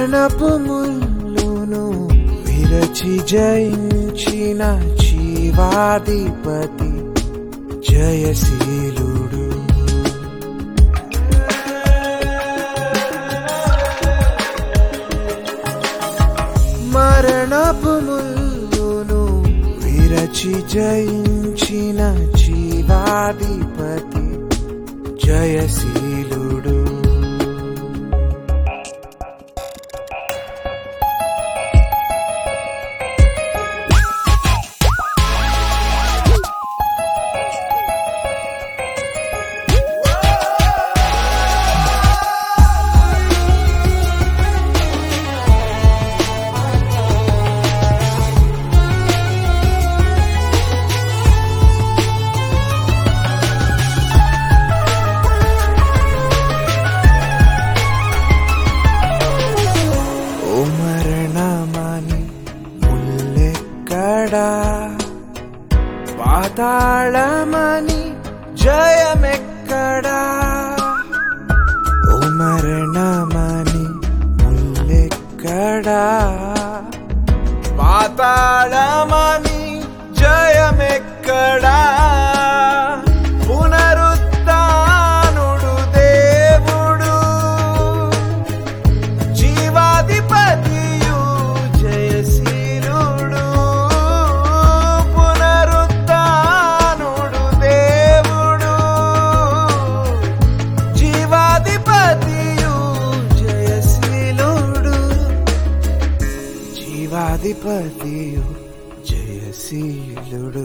మరణపు ముల్లును విరచి జయించిన జీవాధిపతి జయశీలుడు మరణపు ముల్లును విరచి జయించిన జీవాధిపతి జయశీలుడు ఓ మరణమని ముల్లెక్కడా పాతాళమని జయమెక్కడా ఓ మరణమని ముల్లెక్కడా పాతాళమని జయమెక్కడా పునరుత్నుడు దేవుడు జీవాధిపతియు జయశీలుడు పునరుత్నుడు దేవుడు జీవాధిపతియు జయశీలుడు జీవాధిపతియు జయశీలుడు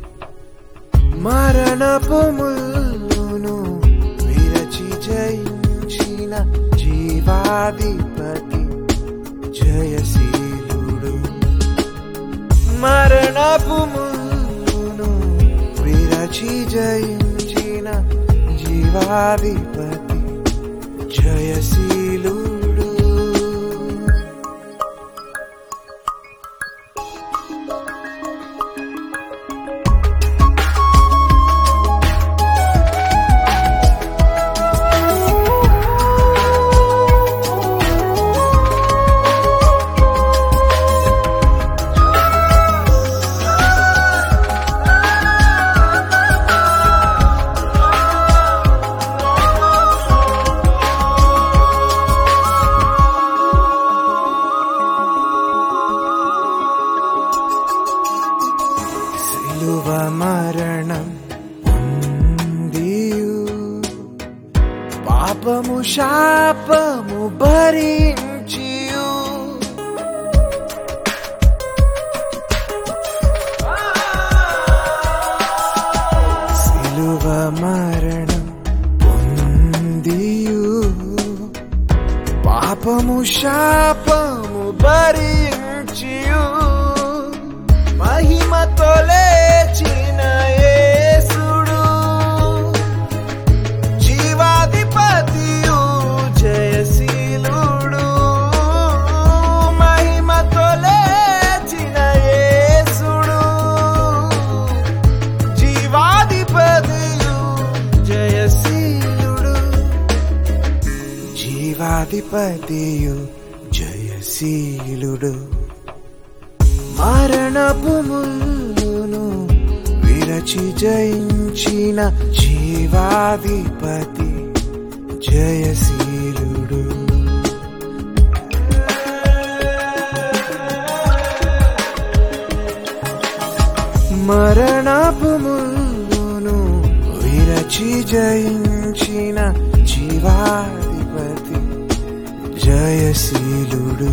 మరణపు ముల్లును విరచి జయించిన జీవాధిపతి జయశీలుడు మరణపు ముల్లును విరచి జయించిన జీవాధిపతి జయశీలుడు సిలువ మరణం పొందియు పాపము శాపము భరించియు సిలువ మరణం పొందియు పాపము శాపము భరించియు మహిమతో లేచిన యేసుడు జీవాధిపతియు జయశీలుడు మహిమతో లేచిన యేసుడు జీవాధిపతియు జయశీలుడు జీవాధిపతియు జయశీలుడు మరణపు ముల్లును విరచి జయించిన జీవాధిపతి జయశీలుడు మరణపు ముల్లును విరచి జయించిన జీవాధిపతి జయశీలుడు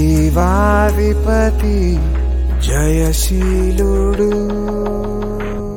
జీవాధిపతి జయశీలుడు